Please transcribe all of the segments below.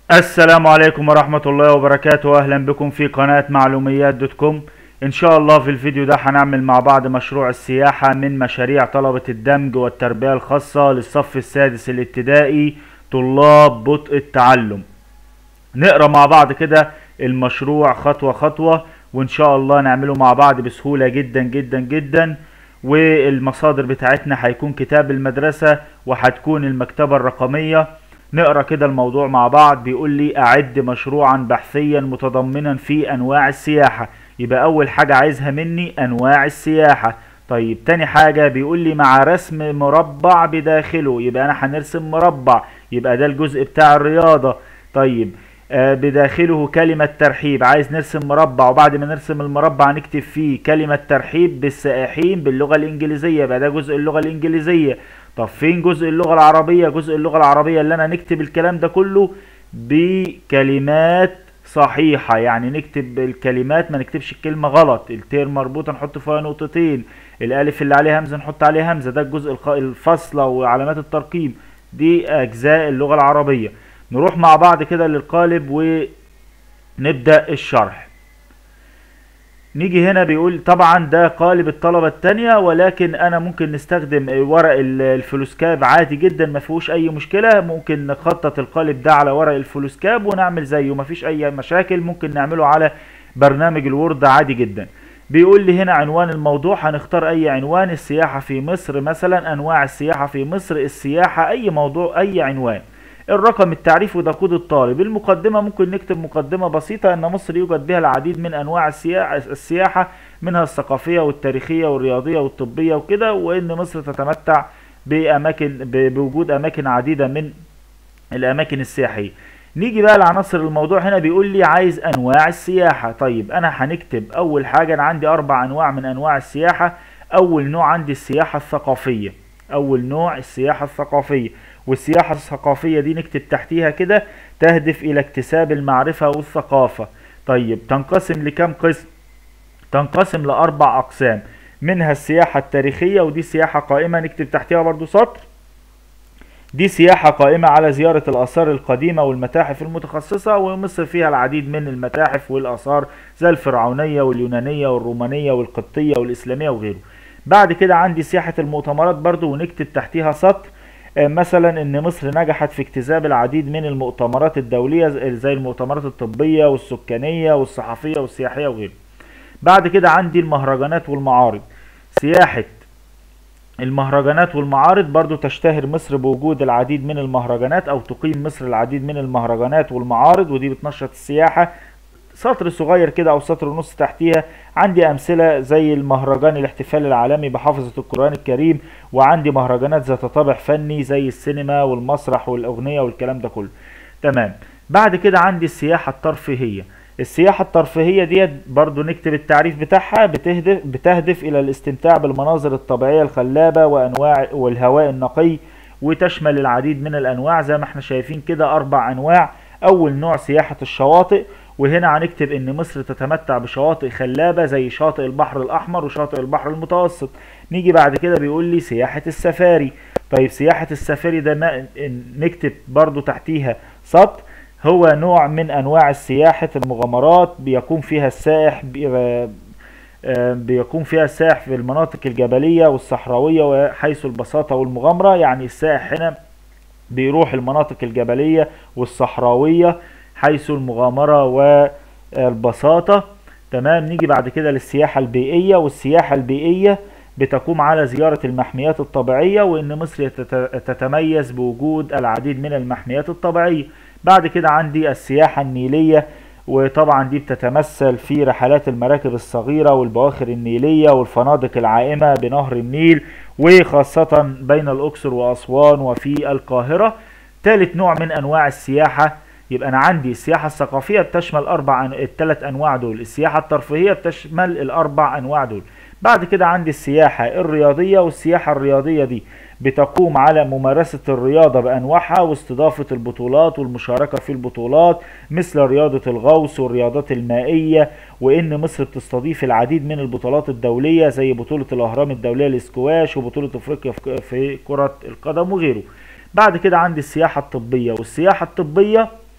السلام عليكم ورحمة الله وبركاته أهلا بكم في قناة معلوميات دوت كوم إن شاء الله في الفيديو ده هنعمل مع بعض مشروع السياحة من مشاريع طلبة الدمج والتربية الخاصة للصف السادس الابتدائي طلاب بطء التعلم نقرا مع بعض كده المشروع خطوة خطوة وإن شاء الله نعمله مع بعض بسهولة جدا جدا جدا والمصادر بتاعتنا هيكون كتاب المدرسة وهتكون المكتبة الرقمية نقرا كده الموضوع مع بعض بيقول لي اعد مشروعا بحثيا متضمنا في انواع السياحة يبقى اول حاجة عايزها مني انواع السياحة طيب تاني حاجة بيقول لي مع رسم مربع بداخله يبقى انا هنرسم مربع يبقى ده الجزء بتاع الرياضة طيب آه بداخله كلمة ترحيب عايز نرسم مربع وبعد ما نرسم المربع نكتب فيه كلمة ترحيب بالسائحين باللغة الإنجليزية يبقى ده جزء اللغة الإنجليزية طب فين جزء اللغة العربية جزء اللغة العربية اللي أنا نكتب الكلام ده كله بكلمات صحيحة يعني نكتب الكلمات ما نكتبش الكلمة غلط التير مربوطة نحط فيها نقطتين الألف اللي عليها همزة نحط عليها همزة ده الجزء الخ- الفاصلة وعلامات الترقيم دي أجزاء اللغة العربية نروح مع بعض كده للقالب ونبدأ الشرح نيجي هنا بيقول طبعا ده قالب الطلبة التانية ولكن انا ممكن نستخدم ورق ال- الفلوسكاب عادي جدا ما فيهوش اي مشكلة ممكن نخطط القالب ده على ورق الفلوسكاب ونعمل زيه ما فيش اي مشاكل ممكن نعمله على برنامج الوورد عادي جدا بيقول لي هنا عنوان الموضوع هنختار اي عنوان السياحة في مصر مثلا انواع السياحة في مصر السياحة اي موضوع اي عنوان الرقم التعريف وده كود الطالب المقدمة ممكن نكتب مقدمة بسيطة أن مصر يوجد بها العديد من أنواع السياحة, السياحة منها الثقافية والتاريخية والرياضية والطبية وكده وأن مصر تتمتع بأماكن ب- بوجود أماكن عديدة من الأماكن السياحية نيجي بقى لعناصر الموضوع هنا بيقول لي عايز أنواع السياحة طيب أنا هنكتب أول حاجة أنا عندي أربع أنواع من أنواع السياحة أول نوع عندي السياحة الثقافية أول نوع السياحة الثقافية والسياحة الثقافية دي نكتب تحتيها كده تهدف إلى اكتساب المعرفة والثقافة طيب تنقسم لكم قسم تنقسم لأربع أقسام منها السياحة التاريخية ودي سياحة قائمة نكتب تحتها برضو سطر دي سياحة قائمة على زيارة الآثار القديمة والمتاحف المتخصصة ومصر فيها العديد من المتاحف والآثار زي الفرعونية واليونانية والرومانية والقبطية والإسلامية وغيره بعد كده عندي سياحة المؤتمرات برضو ونكتب تحتها سطر آه، مثلا ان مصر نجحت في اجتذاب العديد من المؤتمرات الدولية زي زي المؤتمرات الطبية والسكانية والصحفية والسياحية وغيره بعد كده عندي المهرجانات والمعارض سياحة المهرجانات والمعارض برضو تشتهر مصر بوجود العديد من المهرجانات او تقيم مصر العديد من المهرجانات والمعارض ودي بتنشط السياحة سطر صغير كده او سطر ونص تحتيها عندي امثله زي المهرجان الاحتفال العالمي بحافظه القران الكريم وعندي مهرجانات ذات طابع فني زي السينما والمسرح والاغنيه والكلام ده كله تمام بعد كده عندي السياحه الترفيهيه السياحة الترفيهية ديت برضو نكتب التعريف بتاعها بتهدف, بتهدف إلى الاستمتاع بالمناظر الطبيعية الخلابة وأنواع والهواء النقي وتشمل العديد من الأنواع زي ما احنا شايفين كده أربع أنواع أول نوع سياحة الشواطئ وهنا هنكتب ان مصر تتمتع بشواطئ خلابة زي شاطئ البحر الاحمر وشاطئ البحر المتوسط نيجي بعد كده بيقول لي سياحة السفاري طيب سياحة السفاري ده ما- نكتب برضو تحتيها سطر هو نوع من انواع السياحة المغامرات بيقوم فيها السائح بي- آه، بيقوم فيها السائح في المناطق الجبلية والصحراوية وحيث البساطة والمغامرة يعني السائح هنا بيروح المناطق الجبلية والصحراوية حيث المغامرة والبساطة تمام نيجي بعد كده للسياحة البيئية والسياحة البيئية بتقوم على زيارة المحميات الطبيعية وإن مصر تت- تتميز بوجود العديد من المحميات الطبيعية بعد كده عندي السياحة النيلية وطبعا دي بتتمثل في رحلات المراكب الصغيرة والبواخر النيلية والفنادق العائمة بنهر النيل وخاصة بين الأقصر وأسوان وفي القاهرة ثالث نوع من أنواع السياحة يبقى أنا عندي السياحة الثقافية بتشمل أربع أن... الثلاث أنواع دول السياحة الترفيهية بتشمل الأربع أنواع دول بعد كده عندي السياحة الرياضية والسياحة الرياضية دي بتقوم على ممارسة الرياضة بأنواعها واستضافة البطولات والمشاركة في البطولات مثل رياضة الغوص والرياضات المائية وإن مصر بتستضيف العديد من البطولات الدولية زي بطولة الأهرام الدولية للسكواش وبطولة أفريقيا في- في كرة القدم وغيره بعد كده عندي السياحة الطبية والسياحة الطبية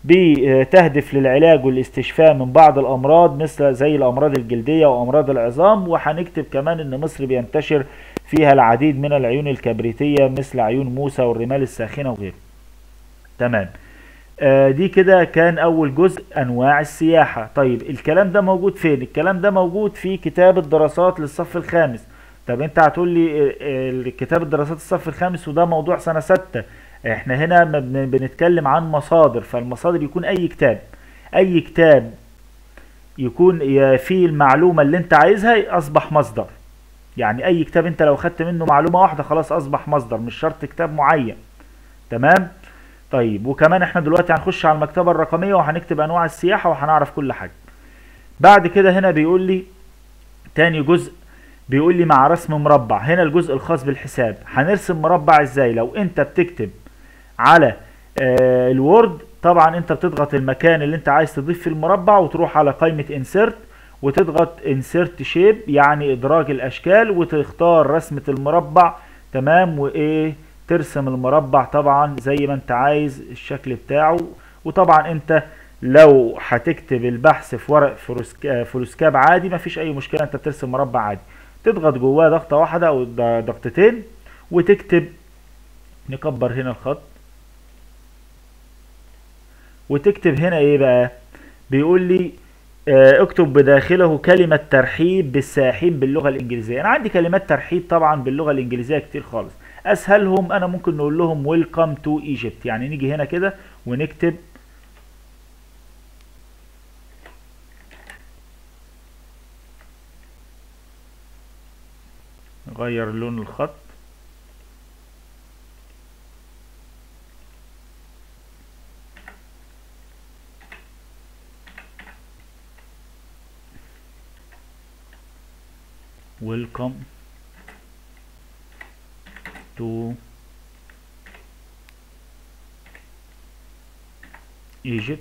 بتهدف للعلاج والاستشفاء من بعض الامراض مثل زي الامراض الجلديه وامراض العظام وهنكتب كمان ان مصر بينتشر فيها العديد من العيون الكبريتيه مثل عيون موسى والرمال الساخنه وغيره تمام آه دي كده كان اول جزء انواع السياحه طيب الكلام ده موجود فين الكلام ده موجود في كتاب الدراسات للصف الخامس طب انت هتقول لي آه، كتاب الدراسات الصف الخامس وده موضوع سنه سته احنا هنا بنتكلم عن مصادر فالمصادر يكون اي كتاب اي كتاب يكون فيه المعلومة اللي انت عايزها اصبح مصدر يعني اي كتاب انت لو خدت منه معلومة واحدة خلاص اصبح مصدر مش شرط كتاب معين تمام طيب وكمان احنا دلوقتي هنخش على المكتبة الرقمية وهنكتب انواع السياحة وهنعرف كل حاجة بعد كده هنا بيقول لي تاني جزء بيقول لي مع رسم مربع هنا الجزء الخاص بالحساب هنرسم مربع ازاي لو انت بتكتب على آه الوورد طبعا انت بتضغط المكان اللي انت عايز تضيف في المربع وتروح على قائمة انسيرت وتضغط انسيرت شيب يعني ادراج الاشكال وتختار رسمة المربع تمام وايه ترسم المربع طبعا زي ما انت عايز الشكل بتاعه وطبعا انت لو هتكتب البحث في ورق فلوسكاب عادي مفيش اي مشكلة انت بترسم مربع عادي تضغط جواه ضغطة واحدة او ضغطتين وتكتب نكبر هنا الخط وتكتب هنا ايه بقى بيقول لي اه اكتب بداخله كلمة ترحيب بالسائحين باللغة الانجليزية انا عندي كلمات ترحيب طبعا باللغة الانجليزية كتير خالص اسهلهم انا ممكن نقول لهم ويلكم تو ايجيبت يعني نيجي هنا كده ونكتب نغير لون الخط welcome to Egypt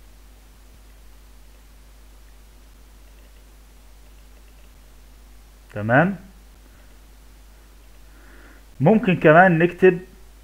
تمام ممكن كمان نكتب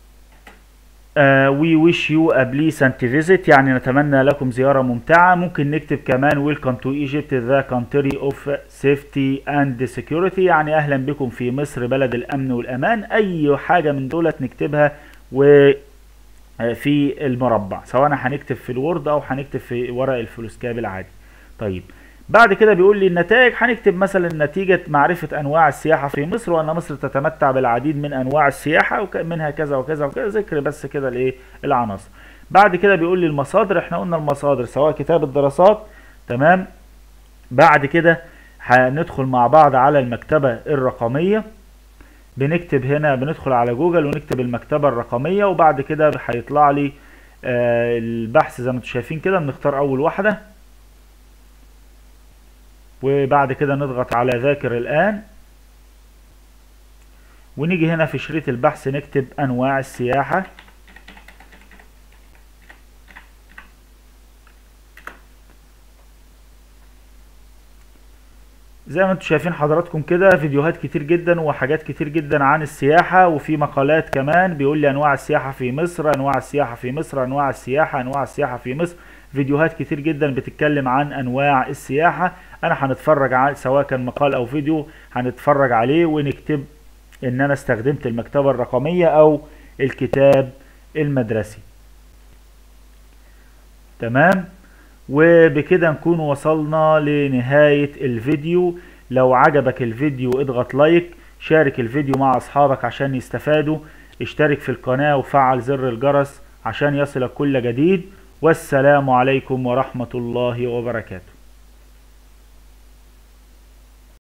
وي ويش يو ا بليسنت فيزيت يعني نتمنى لكم زيارة ممتعة ممكن نكتب كمان ويلكم تو ايجيبت ذا كونتري اوف سيفتي اند سكيورتي يعني اهلا بكم في مصر بلد الامن والامان اي حاجة من دولت نكتبها و آه، في المربع سواء هنكتب في الوورد او هنكتب في ورق الفلوسكاب العادي طيب بعد كده بيقول لي النتائج هنكتب مثلا نتيجة معرفة أنواع السياحة في مصر وأن مصر تتمتع بالعديد من أنواع السياحة ومنها كذا وكذا وكذا ذكر بس كده الإيه العناصر بعد كده بيقول لي المصادر احنا قلنا المصادر سواء كتاب الدراسات تمام بعد كده هندخل مع بعض على المكتبة الرقمية بنكتب هنا بندخل على جوجل ونكتب المكتبة الرقمية وبعد كده هيطلع لي آه البحث زي ما انتم شايفين كده بنختار أول واحدة وبعد كده نضغط على ذاكر الآن ونيجي هنا في شريط البحث نكتب أنواع السياحة زي ما انتم شايفين حضراتكم كده فيديوهات كتير جدا وحاجات كتير جدا عن السياحة وفي مقالات كمان بيقول لي انواع السياحة في مصر انواع السياحة في مصر انواع السياحة انواع السياحة في مصر فيديوهات كتير جدا بتتكلم عن انواع السياحة انا هنتفرج على سواء كان مقال او فيديو هنتفرج عليه ونكتب ان انا استخدمت المكتبة الرقمية او الكتاب المدرسي تمام وبكده نكون وصلنا لنهاية الفيديو لو عجبك الفيديو اضغط لايك شارك الفيديو مع اصحابك عشان يستفادوا اشترك في القناة وفعل زر الجرس عشان يصلك كل جديد والسلام عليكم ورحمة الله وبركاته